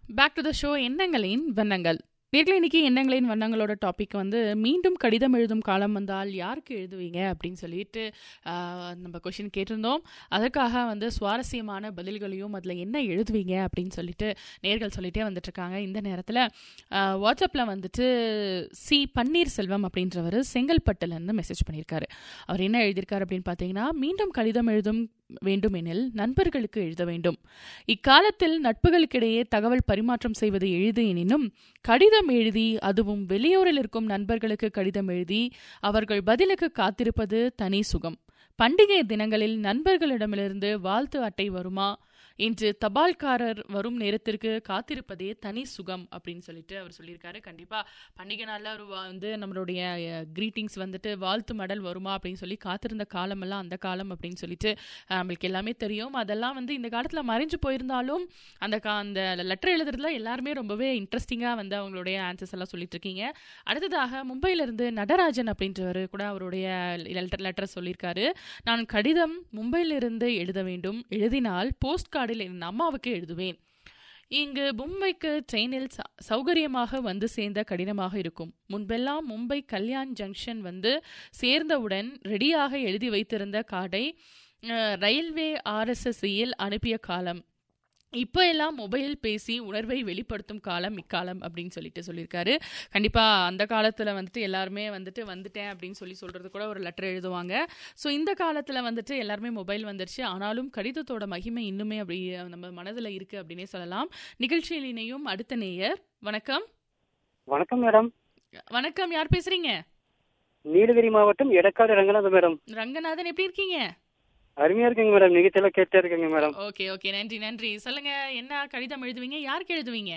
Back to the show எண்ணங்களின் வண்ணங்கள் நேர்களை இன்னைக்கு எண்ணங்களின் வண்ணங்களோட டாபிக் வந்து மீண்டும் கடிதம் எழுதும் காலம் வந்தால் யாருக்கு எழுதுவீங்க அப்படின்னு சொல்லிட்டு ஆஹ், நம்ம கொஷின் கேட்டிருந்தோம் அதற்காக வந்து சுவாரஸ்யமான பதில்களையும் அதில் என்ன எழுதுவீங்க அப்படின்னு சொல்லிட்டு நேர்கள் சொல்லிட்டே வந்துட்டு இருக்காங்க இந்த நேரத்தில் வாட்ஸ்அப்பில் வந்துட்டு சி பன்னீர் செல்வம் அப்படின்றவர் செங்கல்பட்டுலேருந்து மெசேஜ் பண்ணியிருக்காரு அவர் என்ன எழுதியிருக்காரு அப்படின்னு பார்த்தீங்கன்னா மீண்டும் கடிதம் எழுதும் வேண்டும் எனில் நண்பர்களுக்கு எழுத வேண்டும் இக்காலத்தில் நட்புகளுக்கிடையே தகவல் பரிமாற்றம் செய்வது எளிது எனினும் கடிதம் எழுதி அதுவும் வெளியூரில் இருக்கும் நண்பர்களுக்கு கடிதம் எழுதி அவர்கள் பதிலுக்கு காத்திருப்பது தனி சுகம் பண்டிகை தினங்களில் நண்பர்களிடமிருந்து வாழ்த்து அட்டை வருமா இன்று தபால்காரர் வரும் நேரத்திற்கு காத்திருப்பதே தனி சுகம் அப்படின்னு சொல்லிட்டு அவர் சொல்லியிருக்காரு கண்டிப்பா பண்டிகை நாளில் அவர் வா- வந்து நம்மளுடைய கிரீட்டிங்ஸ் வந்துட்டு வாழ்த்து மடல் வருமா அப்படின்னு சொல்லி காத்திருந்த காலமெல்லாம் அந்த காலம் அப்படின்னு சொல்லிட்டு அஹ், நம்மளுக்கு எல்லாமே தெரியும் அதெல்லாம் வந்து இந்த காலத்தில் மறைஞ்சு போயிருந்தாலும் அந்த கா அந்த லெட்டர் எழுதுறதுல எல்லாருமே ரொம்பவே இன்ட்ரெஸ்டிங்காக வந்து அவங்களுடைய ஆன்சர்ஸ் எல்லாம் சொல்லிட்டு இருக்கீங்க அடுத்ததாக மும்பையிலிருந்து நடராஜன் அப்படின்றவர் கூட அவருடைய லெட்டர் லெட்டர் சொல்லியிருக்காரு நான் கடிதம் மும்பையிலிருந்து எழுத வேண்டும் எழுதினால் போஸ்ட் கார்டில் என் அம்மாவுக்கு எழுதுவேன் இங்கு மும்பைக்கு ட்ரெயினில் ச- சௌகரியமாக வந்து சேர்ந்த கடினமாக இருக்கும் முன்பெல்லாம் மும்பை கல்யாண் ஜங்ஷன் வந்து சேர்ந்தவுடன் ரெடியாக எழுதி வைத்திருந்த கார்டை அஹ், ரயில்வே ஆர்எஸ்எஸ்சியில் அனுப்பிய காலம் இப்போ எல்லாம் மொபைல் பேசி உணர்வை வெளிப்படுத்தும் காலம் இக்காலம் அப்படின்னு சொல்லிட்டு சொல்லியிருக்காரு கண்டிப்பாக அந்த காலத்தில் வந்துட்டு எல்லாருமே வந்துட்டு வந்துட்டேன் அப்படின்னு சொல்லி சொல்கிறது கூட ஒரு லெட்டர் எழுதுவாங்க ஸோ இந்த காலத்தில் வந்துட்டு எல்லாருமே மொபைல் வந்துருச்சு ஆனாலும் கடிதத்தோட மகிமை இன்னுமே அப்படி நம்ம மனதில் இருக்குது அப்படின்னே சொல்லலாம் நிகழ்ச்சியில் இணையும் அடுத்த நேயர் வணக்கம் வணக்கம் மேடம் வணக்கம் யார் பேசுறீங்க நீலகிரி மாவட்டம் எடக்காடு ரங்கநாதன் மேடம் ரங்கநாதன் எப்படி இருக்கீங்க அருமையா இருக்குங்க மேடம் நிகழ்ச்சியெல்லாம் கேட்டே இருக்கேங்க மேடம் ஓகே ஓகே நன்றி நன்றி சொல்லுங்க என்ன கடிதம் எழுதுவீங்க யாருக்கு எழுதுவீங்க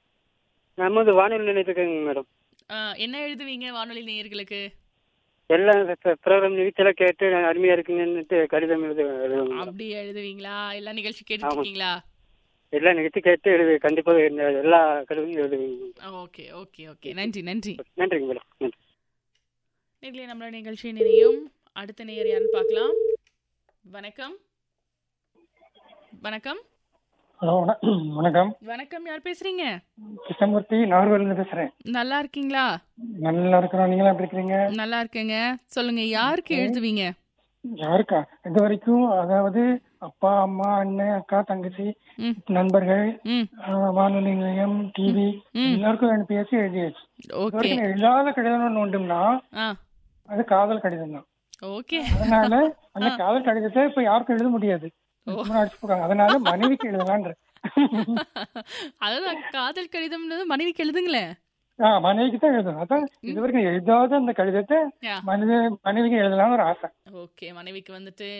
நம்ம வந்து வானொலி நிலையத்துக்குங்க மேடம் ஆஹ், என்ன எழுதுவீங்க வானொலி நேயர்களுக்கு எல்லாம் ப்ரோக்ராம் நிகழ்ச்சியெல்லாம் கேட்டு அருமையா இருக்குங்கன்னுட்டு கடிதம் எழுது எழுதுவேங்க மேடம். அப்படி எழுதுவீங்களா எல்லா நிகழ்ச்சி கேட்டுட்டு இருக்கீங்களா எல்லா நிகழ்ச்சி கேட்டு எழுது கண்டிப்பாக இந்த எல்லா கடிதமும் எழுதுவீங்க ஓகே ஓகே ஓகே நன்றி நன்றி நன்றிங்க மேடம் நன்றி நேர்களே நம்மளோட நிகழ்ச்சி நினையும் அடுத்த நேயர் யாருன்னு பார்க்கலாம் வணக்கம் வணக்கம் ஹலோ வண- வணக்கம் வணக்கம் யார் பேசுறீங்க கிருஷ்ணமூர்த்தி நாகர்கோவிலிருந்து பேசுறேன் நல்லா இருக்கீங்களா நல்லா இருக்கிறோம் நீங்களா எப்படி இருக்கிறீங்க நல்லா இருக்கேங்க சொல்லுங்க யாருக்கு எழுதுவீங்க யாருக்கா இது வரைக்கும் அதாவது அப்பா அம்மா அண்ணன் அக்கா தங்கச்சி ம் நண்பர்கள் ம் ஆஹ், வானொலி நிலையம் டிவி ம். எல்லாருக்கும் ரெண்டு பேசி எழுதியாச்சு இது ஓகே வரைக்கும் எழுதாத கடிதம் ஒன்று உண்டும்னா ஆ அது காதல் கடிதம் தான் ஓகே அதனால அந்த காதல் கடிதத்தை இப்ப யாருக்கும் எழுத முடியாது சும்மா அடிச்சு போடுறாங்க அதனால மனைவிக்கு எழுதலான்ற அதாவது காதல் கடிதம்ன்றது மனைவிக்கு எழுதுங்களேன் ஆஹ் மனைவிக்கு தான் எழுதணும் அதான் இது வரைக்கும் எழுதாத அந்த கடிதத்தை Yeah. மனித மனைவிக்கு எழுதலாம்னு ஒரு ஆசை ஓகே மனைவிக்கு வந்துட்டு